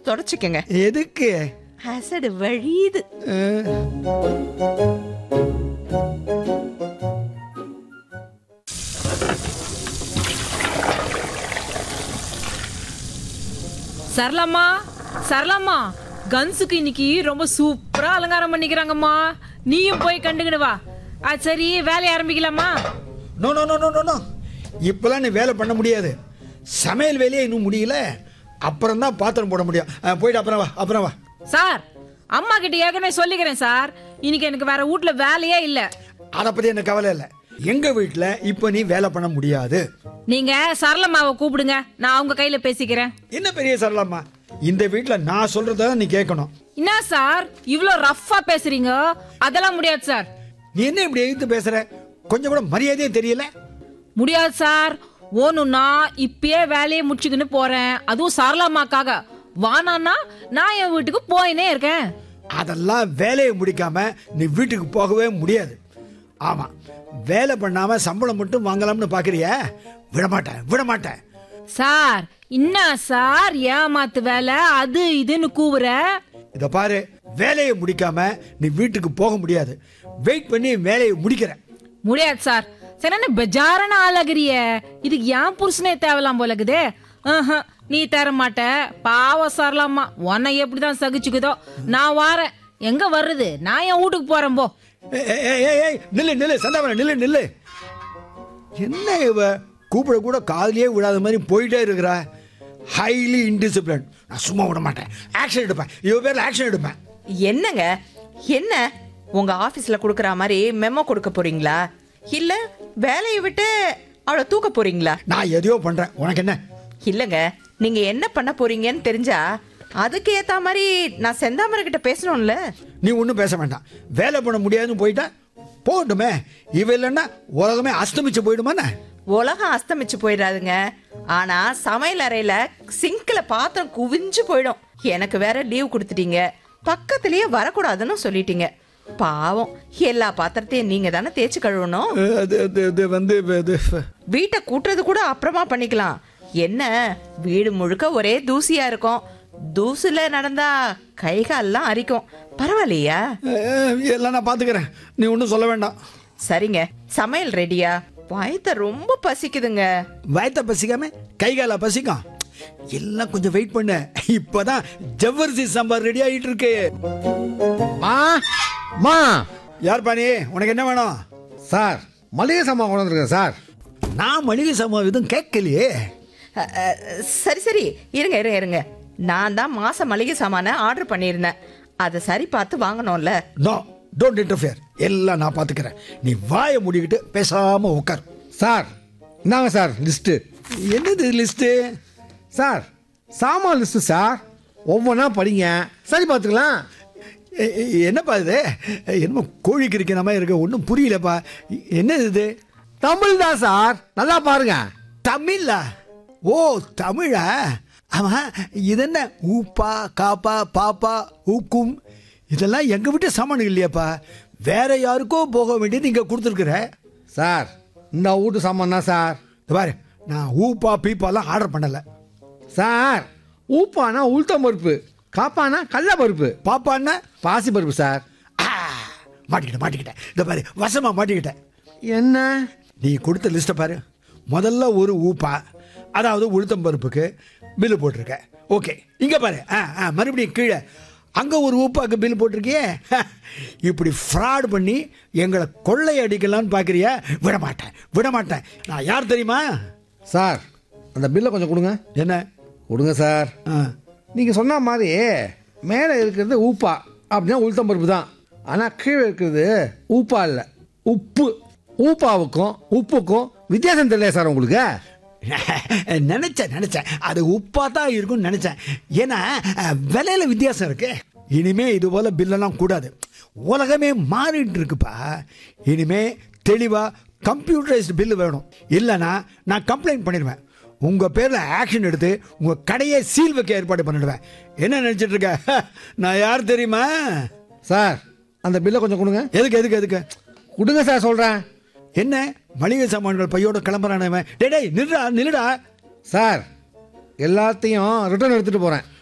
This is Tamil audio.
தொடச்சிக்கங்க எதுக்கு அசடு வழியுது அஹ், சரளாம்மா சரளாம்மா கன்ஸுக்கு இன்னைக்கு ரொம்ப சூப்பரா அலங்காரம் பண்ணிக்கிறாங்கம்மா நீயும் போய் கண்டுக்கிடு வா ஆ சரி வேலையை ஆரம்பிக்கலாமா no no no no no no இப்போலாம் நீ வேலை பண்ண முடியாது சமையல் வேலையே இன்னும் முடியல அப்புறம் தான் பாத்திரம் போட முடியும் அஹ், போயிட்டு அப்புறம் வா அப்புறம் வா சார் அம்மா கிட்ட ஏற்கனவே சொல்லிக்கிறேன் சார் இன்னைக்கு எனக்கு வேற வீட்ல வேலையே இல்ல அதை பற்றி எனக்கு கவலை இல்லை எங்கள் வீட்டில் இப்போ நீ வேலை பண்ண முடியாது நீங்க சரளம்மாவை கூப்பிடுங்க நான் அவங்க கையில பேசிக்கிறேன் என்ன பெரிய சரளம்மா இந்த வீட்டில் நான் சொல்கிறத நீ கேட்கணும் என்ன சார் இவ்ளோ ரஃப்பா பேசுறீங்க அதெல்லாம் முடியாது சார் நீ என்ன இப்படி எழுத்து பேசுற கொஞ்சம் கூட மரியாதையே தெரியல முடியாது சார் ஓனுன்னா இப்பயே வேலையை முடிச்சுக்கின்னு போறேன் அதுவும் சரளம்மாக்காக வானான்னா நான் என் வீட்டுக்கு போயினே இருக்கேன் அதெல்லாம் வேலையை முடிக்காம நீ வீட்டுக்கு போகவே முடியாது ஆமா வேலை பண்ணாம சம்பளம் மட்டும் வாங்கலாம்னு பாக்குறிய விடமாட்டேன் விடமாட்டேன் சார் என்ன சார் ஏமாத்து வேலை அது இதுன்னு கூவுற இத பாரு வேலையை முடிக்காம நீ வீட்டுக்கு போக முடியாது வெயிட் பண்ணி வேலையை முடிக்கிறேன் முடியாது சார் சரி என்ன பெஜாரான ஆளாகிறிய இதுக்கு ஏன் புருஷனே தேவலாம் போல இருக்குதே ஆஹா, நீ தர மாட்ட பாவம் சரலாமா உன்னை எப்படிதான் சகிச்சுக்குதோ நான் வாரேன் எங்க வர்றது நான் என் வீட்டுக்கு போறேன் போ ஏய், ஏய், ஏய், ஏய், ஏய், நில்லு நில்லு சந்தாபன நில்லு நில்லு என்ன இவ கூப்பிட கூட காதுலயே விடாத மாதிரி போயிட்டே இருக்கிறா ஹைலி இன்டிசிப்ளின் நான் சும்மா விட மாட்டேன் ஆக்ஷன் எடுப்பேன் இவ பேர்ல ஆக்ஷன் எடுப்பேன் என்னங்க என்ன உங்க ஆபீஸ்ல கொடுக்கற மாதிரி மெமோ கொடுக்க போறீங்களா இல்ல வேலையை விட்டு அவளை தூக்க போறீங்களா நான் எதையோ பண்றேன் உனக்கு என்ன இல்லங்க நீங்க என்ன பண்ண போறீங்கன்னு தெரிஞ்சா அதுக்கு ஏத்த மாதிரி நான் செந்தாமரை கிட்ட பேசணும்ல நீ ஒன்றும் பேச வேண்டாம் வேலை பண்ண முடியாதுன்னு போயிட்டா போகட்டுமே இவ இல்லைன்னா உலகமே அஸ்தமிச்சு போயிடுமாண்ணே உலகம் அஸ்தமிச்சு போயிடாதுங்க ஆனா சமையல் அறையில சிங்க்ல பாத்திரம் குவிஞ்சு போயிடும் எனக்கு வேற லீவ் கொடுத்துட்டீங்க பக்கத்திலேயே வரக்கூடாதுன்னு சொல்லிட்டீங்க பாவம் எல்லா பாத்திரத்தையும் நீங்க தானே தேய்ச்சி கழுவணும் அது அது அது வந்து இது வீட்டை கூட்டுறது கூட அப்புறமா பண்ணிக்கலாம் என்ன வீடு முழுக்க ஒரே தூசியா இருக்கும் தூசுல நடந்தா கை கால்லாம் அரிக்கும் பரவாயில்லையா அஹ், எல்லாம் நான் பார்த்துக்கிறேன் நீ ஒன்றும் சொல்ல வேண்டாம் சரிங்க சமையல் ரெடியா வயத்த ரொம்ப பசிக்குதுங்க வயத்த பசிக்காம கை கால பசிக்கும் எல்லாம் கொஞ்சம் வெயிட் பண்ணு இப்பதான் ஜவ்வரிசி சாம்பார் ரெடி ஆகிட்டு இருக்கு மா மா யார் பாணி உனக்கு என்ன வேணும் சார் மளிகை சாமான் கொண்டு வந்திருக்கேன் சார் நான் மளிகை சாமான் எதுவும் கேட்கலையே அ, அ, சரி சரி இருங்க இருங்க இருங்க நான் தான் மாச மளிகை சாமான ஆர்டர் பண்ணியிருந்தேன் அதை சரி பார்த்து வாங்கணும்ல நோ டோன்ட் இன்டர்ஃபியர் எல்லாம் நான் பார்த்துக்கிறேன் நீ வாயை மூடிக்கிட்டு பேசாம உட்கார் சார் இந்தாங்க சார் லிஸ்ட்டு என்னது லிஸ்ட்டு சார் சாமான் லிஸ்ட்டு சார் ஒவ்வொன்றா படிங்க சரி பார்த்துக்கலாம் எ- எ- என்னப்பா இது என்னமோ கோழிக்கு இருக்கிற மாதிரி இருக்கு ஒன்றும் புரியலப்பா என்னது இது தமிழ் தான் சார் நல்லா பாருங்க தமிழா ஓ தமிழா ஆமா இது என்ன ஊப்பா காப்பா பாப்பா ஊக்கும் இதெல்லாம் எங்க வீட்டு சாமான் இல்லையாப்பா வேற யாருக்கோ போக வேண்டியது இங்க கொடுத்துருக்குற சார் இந்த வீட்டு சாமான் தான் சார் இந்த பாரு நான் ஊப்பா பீப்பாலாம் ஆர்டர் பண்ணல சார் ஊப்பானா உளுத்தம் பருப்பு காப்பானா கடல பருப்பு பாப்பான்னா பாசி பருப்பு சார் ஆ, மாட்டிக்கிட்டேன் மாட்டிக்கிட்டேன் இந்த பாரு வசமா மாட்டிக்கிட்டேன் என்ன நீ கொடுத்த லிஸ்ட்டை பாரு முதல்ல ஒரு ஊப்பா அதாவது உளுத்தம் பருப்புக்கு பில்லு போட்டிருக்க ஓகே இங்கே பாரு ஆ ஆ மறுபடியும் கீழே அங்கே ஒரு ஊப்பாக்கு பில் போட்டிருக்கியே இப்படி ஃப்ராட் பண்ணி எங்களை கொள்ளை அடிக்கலாம்னு பார்க்குறியா விட மாட்டேன் விட மாட்டேன் நான் யார் தெரியுமா சார் அந்த பில்லை கொஞ்சம் கொடுங்க என்ன கொடுங்க சார் ஆ நீங்கள் சொன்ன மாதிரி மேலே இருக்கிறது ஊப்பா அப்படின்னா உளுத்தம் பருப்பு தான் ஆனால் கீழே இருக்கிறது ஊப்பா இல்லை உப்பு ஊப்பாவுக்கும் உப்புக்கும் வித்தியாசம் தெரியல சார் உங்களுக்கு நினைச்சேன் நினைச்சேன் அது உப்பா தான் இருக்கும்னு நினைச்சேன் ஏன்னா அஹ், விலையில வித்தியாசம் இருக்கு இனிமே இது போல பில்லெல்லாம் கூடாது உலகமே மாறிட்டு இருக்குப்பா இனிமே தெளிவா கம்ப்யூட்டரைஸ்டு பில்லு வேணும் இல்லைன்னா நான் கம்ப்ளைண்ட் பண்ணிடுவேன் உங்க பேர்ல ஆக்ஷன் எடுத்து உங்க கடையை சீல் வைக்க ஏற்பாடு பண்ணிடுவேன் என்ன நினைச்சிட்டு இருக்க நான் யார் தெரியுமா சார் அந்த பில்லை கொஞ்சம் கொடுங்க எதுக்கு எதுக்கு எதுக்கு கொடுங்க சார் சொல்கிறேன் என்ன மளிகை சாமான்கள் பையோட கிளம்புறானவன் டேய் டேய் நில்லுடா நில்லுடா சார் எல்லாத்தையும் ரிட்டர்ன் எடுத்துகிட்டு போகிறேன்